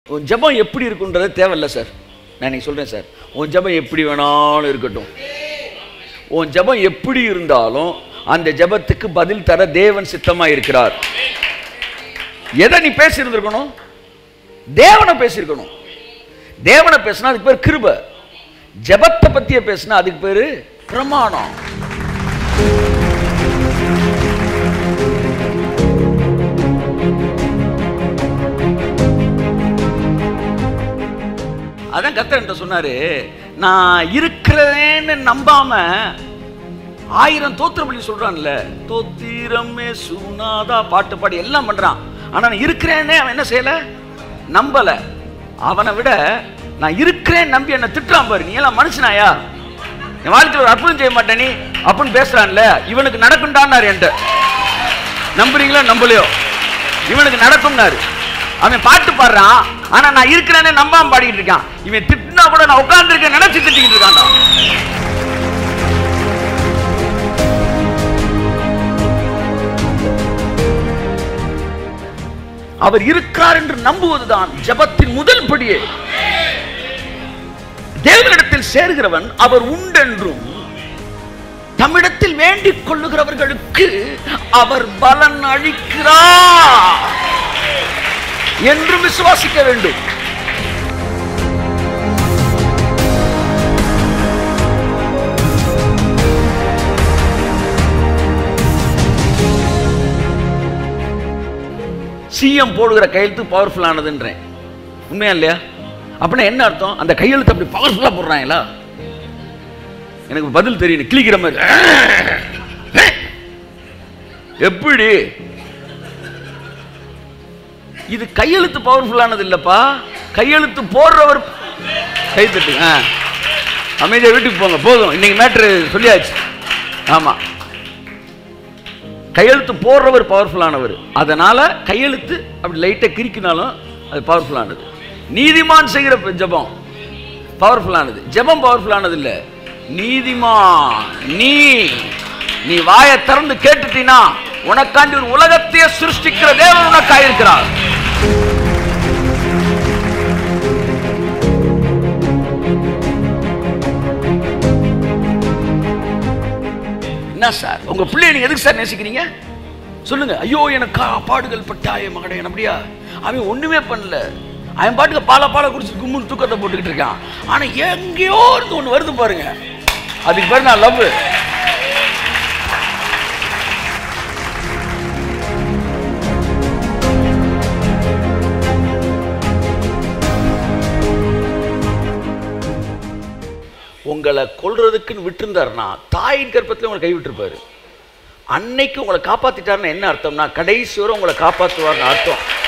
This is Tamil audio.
உன் ஜெபம் எப்படி இருக்குன்றது தேவையில்ல சார் நான் இன்னைக்கு சொல்கிறேன் சார் உன் ஜெபம் எப்படி வேணாலும் இருக்கட்டும் உன் ஜெபம் எப்படி இருந்தாலும் அந்த ஜெபத்துக்கு பதில் தர தேவன் சித்தமாக இருக்கிறார் எதை நீ பேசியிருந்திருக்கணும் தேவனை பேசியிருக்கணும் தேவனை பேசினா அதுக்கு பேர் கிருப ஜெபத்தை பற்றிய பேசினா அதுக்கு பேர் பிரமாணம் அதான் கத்தர்கிட்ட சொன்னாரு நான் இருக்கிறேன்னு நம்பாம ஆயிரம் தோத்திர பலி சொல்றான்ல தோத்திரமே சுனாதா பாட்டு பாடி எல்லாம் பண்றான் ஆனா நான் இருக்கிறேன்னே அவன் என்ன செய்யல நம்பல அவனை விட நான் இருக்கிறேன் நம்பி என்ன திட்டுறான் பாரு நீ எல்லாம் மனுஷனாயா என் வாழ்க்கையில் ஒரு அற்புதம் செய்ய மாட்டே நீ அப்படின்னு பேசுறான்ல இவனுக்கு நடக்கும்டான்னாரு என்கிட்ட நம்புறீங்களோ நம்பலையோ இவனுக்கு நடக்கும்னாரு அவன் பாட்டு பாடுறான் ஆனா நான் இருக்கிறேன்னு நம்பாம பாடிட்டு இருக்கான் இவன் திட்டினா கூட நான் உட்கார்ந்துருக்கேன் நினைச்சு திட்டிக்கிட்டு இருக்கான்டா அவர் இருக்கிறார் என்று நம்புவதுதான் ஜெபத்தின் முதல் படியே தேவனிடத்தில் சேர்கிறவன் அவர் உண்டென்றும் தம்மிடத்தில் வேண்டிக் கொள்ளுகிறவர்களுக்கு அவர் பலன் அளிக்கிறார் என்றும் விசுவாசிக்க வேண்டும் சிஎம் போடுகிற கையெழுத்து பவர்ஃபுல்லானதுன்றேன் உண்மையா இல்லையா அப்படின்னா என்ன அர்த்தம் அந்த கையெழுத்து அப்படி பவர்ஃபுல்லா போடுறாங்களா எனக்கு பதில் தெரியும் கிளிக்கிற மாதிரி எப்படி இது கையெழுத்து பவர்ஃபுல்லானது இல்லப்பா கையெழுத்து போடுறவர் கை தட்டு ஆ அமைதியா வீட்டுக்கு போங்க போதும் இன்னைக்கு மேட்ரு சொல்லியாச்சு ஆமா கையெழுத்து போடுறவர் பவர்ஃபுல்லானவர் அதனால கையெழுத்து அப்படி லைட்டாக கிரிக்கினாலும் அது பவர்ஃபுல்லானது நீதிமான் செய்கிற ப- ஜெபம் பவர்ஃபுல்லானது ஜெபம் பவர்ஃபுல்லானது இல்ல நீதிமான் நீ நீ வாயை திறந்து கேட்டுட்டீனா உனக்காண்டி ஒரு உலகத்தையே சிருஷ்டிக்கிற தேவன் உனக்காயிருக்கிறார் என்ன சார் உங்க பிள்ளைய நீங்க எதுக்கு சார் நேசிக்கிறீங்க சொல்லுங்க ஐயோ எனக்கு கா- பாடுகள் பட்டாய மகடே அப்படியா அவன் ஒண்ணுமே பண்ணல அவன் பாட்டுக்கு பால பால குடிச்சு கும்முன்னு தூக்கத்தை போட்டுக்கிட்டு இருக்கான் ஆனா எங்கேயோ இருந்து ஒண்ணு வருது பாருங்க அதுக்கு பேர் நான் லவ் உங்களை கொல்றதுக்குன்னு விட்டுருந்தாருன்னா தாயின் கர்ப்பத்தில் உங்களை கைவிட்டிருப்பாரு அன்னைக்கு உங்களை காப்பாத்திட்டாருன்னா என்ன அர்த்தம்னா கடைசி வரை உங்களை காப்பாற்றுவார்னு அர்த்தம்